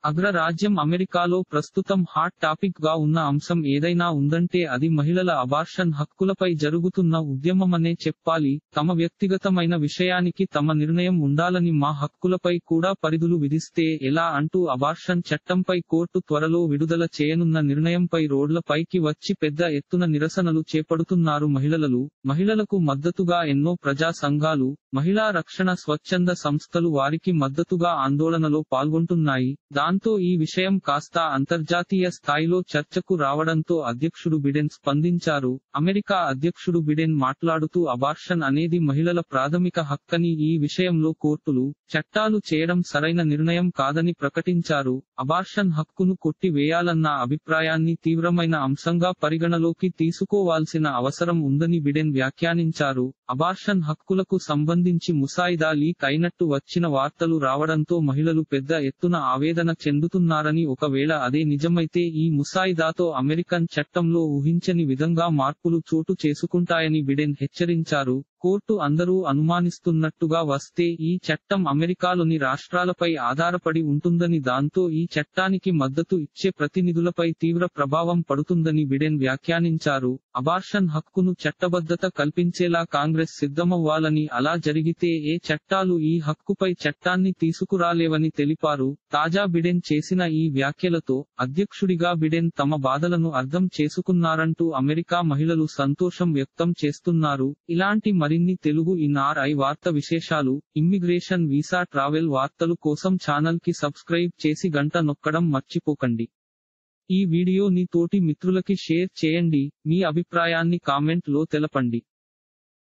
అగ్రరాజ్యం అమెరికాలో ప్రస్తుతం హాట్ టాపిక్ గా ఉన్న అంశం ఏదైనా ఉందంటే అది మహిళల అబార్షన్ హక్కులపై జరుగుతున్న ఉద్యమమనే చెప్పాలి తమ వ్యక్తిగతమైన విషయానికి తమ నిర్ణయం ఉండాలని మా హక్కులపై కూడా పరిధులు విధిస్తే ఎలా అంటూ అబార్షన్ చట్టంపై కోర్టు త్వరలో విడుదల చేయనున్న నిర్ణయంపై రోడ్లపైకి వచ్చి పెద్ద ఎత్తున నిరసనలు చేపడుతున్నారు మహిళలు మహిళలకు మద్దతుగా ఎన్నో ప్రజా సంఘాలు మహిళా రక్షణ స్వచ్ఛంద సంస్థలు వారికి మద్దతుగా ఆందోళనలో పాల్గొంటున్నాయి దాంతో ఈ విషయం కాస్త అంతర్జాతీయ స్థాయిలో చర్చకు రావడంతో అధ్యక్షుడు బిడెన్ స్పందించారు అమెరికా అధ్యక్షుడు బిడెన్ మాట్లాడుతూ అబార్షన్ అనేది మహిళల ప్రాథమిక హక్కని ఈ విషయంలో కోర్టులు చట్టాలు చేయడం సరైన నిర్ణయం కాదని ప్రకటించారు అబార్షన్ హక్కును కొట్టి వేయాలన్న అభిప్రాయాన్ని తీవ్రమైన అంశంగా పరిగణలోకి తీసుకోవాల్సిన అవసరం ఉందని బిడెన్ వ్యాఖ్యానించారు అబార్షన్ హక్కులకు సంబంధించి ముసాయిదా లీక్ అయినట్టు వచ్చిన వార్తలు రావడంతో మహిళలు పెద్ద ఎత్తున ఆవేదన చెందుతున్నారని ఒకవేళ అదే నిజమైతే ఈ ముసాయిదాతో అమెరికన్ చట్టంలో ఊహించని విధంగా మార్పులు చోటు చేసుకుంటాయని బిడెన్ హెచ్చరించారు కోర్టు అందరూ అనుమానిస్తున్నట్టుగా వస్తే ఈ చట్టం అమెరికాలోని రాష్ట్రాలపై ఆధారపడి ఉంటుందని దాంతో ఈ చట్టానికి మద్దతు ఇచ్చే ప్రతినిధులపై తీవ్ర ప్రభావం పడుతుందని బిడెన్ వ్యాఖ్యానించారు అబార్షన్ హక్కును చట్టబద్ధత కల్పించేలా కాంగ్రెస్ సిద్ధమవ్వాలని అలా జరిగితే ఏ చట్టాలు ఈ హక్కుపై చట్టాన్ని తీసుకురాలేవని తెలిపారు తాజా బిడెన్ చేసిన ఈ వ్యాఖ్యలతో అధ్యక్షుడిగా బిడెన్ తమ బాధలను అర్థం చేసుకున్నారంటూ అమెరికా మహిళలు సంతోషం వ్యక్తం చేస్తున్నారు ఇలాంటి మరిన్ని తెలుగు ఇన్ఆర్ఐ వార్త విశేషాలు ఇమ్మిగ్రేషన్ వీసా ట్రావెల్ వార్తలు కోసం ఛానల్ కి సబ్స్క్రైబ్ చేసి గంట నొక్కడం మర్చిపోకండి ఈ వీడియోని తోటి మిత్రులకి షేర్ చేయండి మీ అభిప్రాయాన్ని కామెంట్ లో తెలపండి